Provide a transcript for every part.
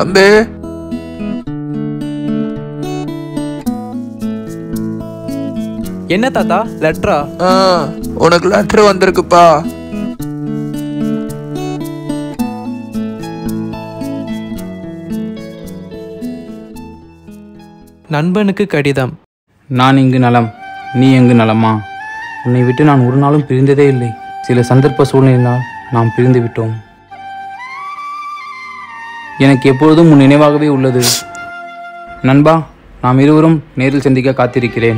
தம்பி என்ன தாத்தா லெட்டரா ஆ, உனக்கு லெட்டர் வந்திருக்குப்பா நண்பனுக்கு கடிதம் நான் இங்கு நலம் நீ எங்கு நலமா உன்னை விட்டு நான் ஒரு நாளும் பிரிந்ததே இல்லை சில சந்தர்ப்ப சூழ்நிலையினால் நாம் பிரிந்து விட்டோம் எனக்கு எப்பொழுதும் உன் நினைவாகவே உள்ளது நண்பா நாம் இருவரும் நேரில் சந்திக்க காத்திருக்கிறேன்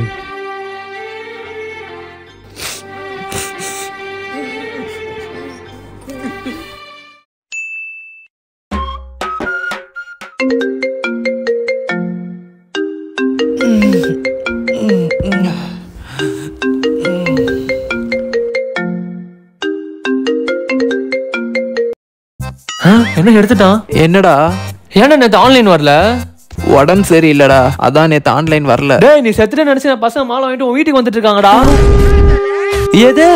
ஆ, என்ன எடுத்துட்டான் என்னடா ஏன்டா நேத்து ஆன்லைன் வரல உடம்பு சரியில்லடா அதான் நேத்து ஆன்லைன் வரல டேய் நீ செத்துட்டு நினைச்சு நான் பசங்க மாலை வாங்கிட்டு உன் வீட்டுக்கு வந்துட்டு இருக்காங்கடா எது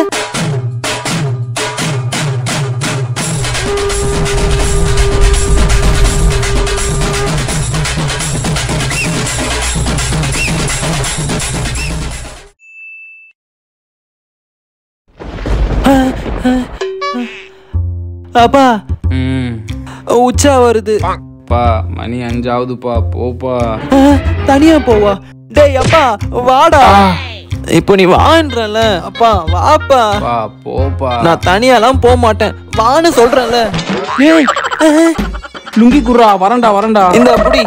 அப்பா ம் உச்சா வருது பா மணி அஞ்சாவதுப்பா போப்பா ஆ, தனியா போவா டேய் அப்பா வாடா இப்போ நீ வான்றல அப்பா வாப்பா பா போப்பா நான் தனியாலாம் போக மாட்டேன் வான்னு சொல்றேன்ல ஏய், லுங்கி குர்ரா வரண்டா வரண்டா இந்த அப்படி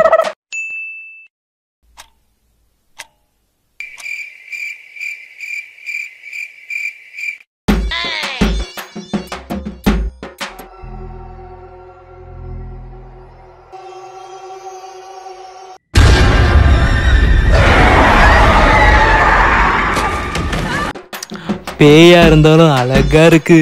பேயா இருந்தாலும் அழகா இருக்கு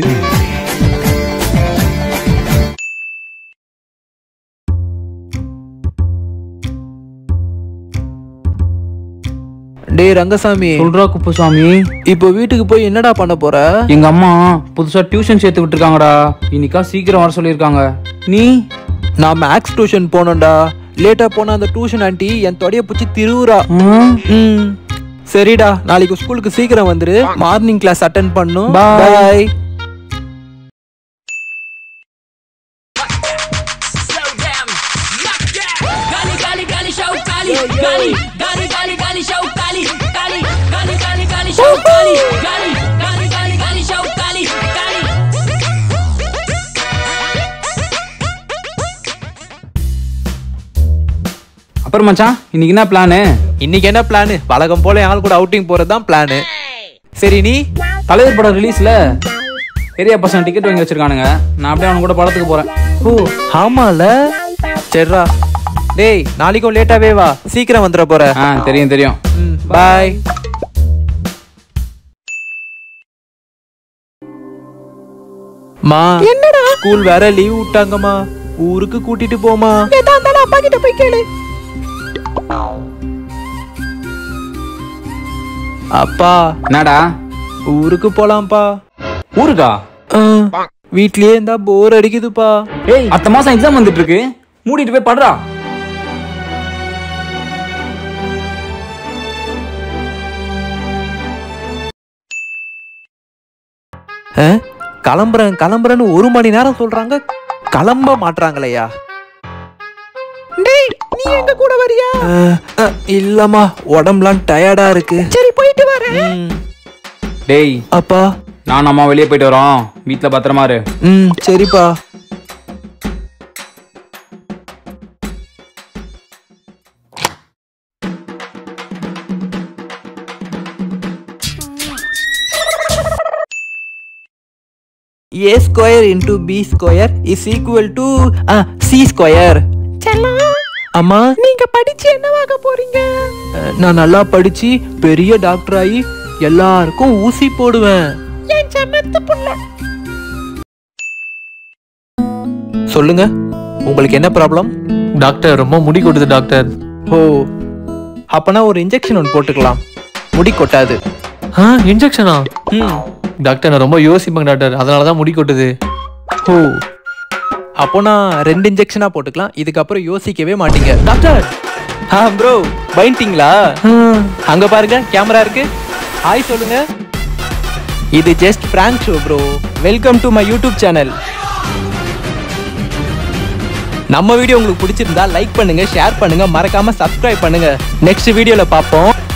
டேய் ரங்கசாமி சொல்றா குப்புசாமி இப்போ வீட்டுக்கு போய் என்னடா பண்ண போற எங்க அம்மா புதுசா டியூஷன் சேர்த்து விட்டுருக்காங்கடா இன்னைக்கா சீக்கிரம் வர சொல்லியிருக்காங்க நீ நான் மேக்ஸ் டியூஷன் போனேன்டா லேட்டா போன அந்த டியூஷன் ஆண்டி என் தொடைய பிடிச்சி திருவுறா ம், ம் சரிடா நாளைக்கு ஸ்கூலுக்கு சீக்கிரம் வந்துரு மார்னிங் கிளாஸ் அட்டென்ட் பண்ணும் Bye. Bye Gali gali gali show gali gali gali gali gali show gali gali gali gali gali show gali gali gali gali gali show gali gali அப்புறம் மச்சான் இன்னைக்கு என்ன பிளானு இன்னைக்கு என்ன பிளானு வழக்கம் போல என் ஆள் கூட அவுட்டிங் போறது தான் பிளானு சரி நீ தலைவர் படம் ரிலீஸ்ல பெரிய பசங்க டிக்கெட் வாங்கி வச்சிருக்கானுங்க நான் அப்படியே அவனுக்கு கூட படத்துக்கு போறேன் ஓ ஆமால சரிடா டேய் நாளைக்கும் லேட்டாவே வா சீக்கிரம் வந்துட போற ஆ தெரியும் தெரியும் ம் பாய் மா என்னடா ஸ்கூல் வேற லீவ் விட்டாங்கம்மா ஊருக்கு கூட்டிட்டு போமா எதா இருந்தாலும் அப்பா கிட்ட போய் கேளு அப்பா என்னடா ஊருக்கு போலாம்ப்பா ஊருக்கா ஆ, வீட்லயே இருந்தா போர் அடிக்குதுப்பா ஏய் அடுத்த மாசம் எக்ஸாம் வந்துட்டு இருக்கு மூடிட்டு போய் படுறா ஆ? கிளம்புறேன் கிளம்புறேன்னு ஒரு மணி நேரம் சொல்றாங்க கிளம்ப மாட்றாங்களையா டேய் நீ எங்க கூட வரியா இல்லம்மா உடம்புலாம் டயர்டா இருக்கு சரி போயிட்டு வரேன் டேய் அப்பா நான் அம்மா வெளியே போயிட்டு வரோம் வீட்ல பத்திரமா இரு ம் சரிப்பா a square into B square is equal to C square அம்மா நீங்க படிச்சு என்னவாக போறீங்க நான் நல்லா படிச்சு பெரிய டாக்டர் ஆகி எல்லாருக்கும் ஊசி போடுவேன் சொல்லுங்க உங்களுக்கு என்ன ப்ராப்ளம் டாக்டர் ரொம்ப முடி கொட்டுது டாக்டர் ஓ அப்பனா ஒரு இன்ஜெக்ஷன் ஒன்று போட்டுக்கலாம் முடி கொட்டாது ஆ இன்ஜெக்ஷனா ம் டாக்டர் நான் ரொம்ப யோசிப்பேங்க டாக்டர் அதனால தான் முடி கொட்டுது ஓ அப்போ நான் ரெண்டு இன்ஜெக்ஷனா போட்டுக்கலாம் இதுக்கப்புறம் யோசிக்கவே மாட்டீங்க டாக்டர் ஆ ப்ரோ பயன்ட்டிங்களா அங்க பாருங்க கேமரா இருக்கு ஹாய் சொல்லுங்க இது just prank show bro welcome to my YouTube channel நம்ம வீடியோ உங்களுக்கு பிடிச்சிருந்தா லைக் பண்ணுங்க ஷேர் பண்ணுங்க மறக்காம சப்ஸ்கிரைப் பண்ணுங்க நெக்ஸ்ட் வீடியோல பார்ப்போம்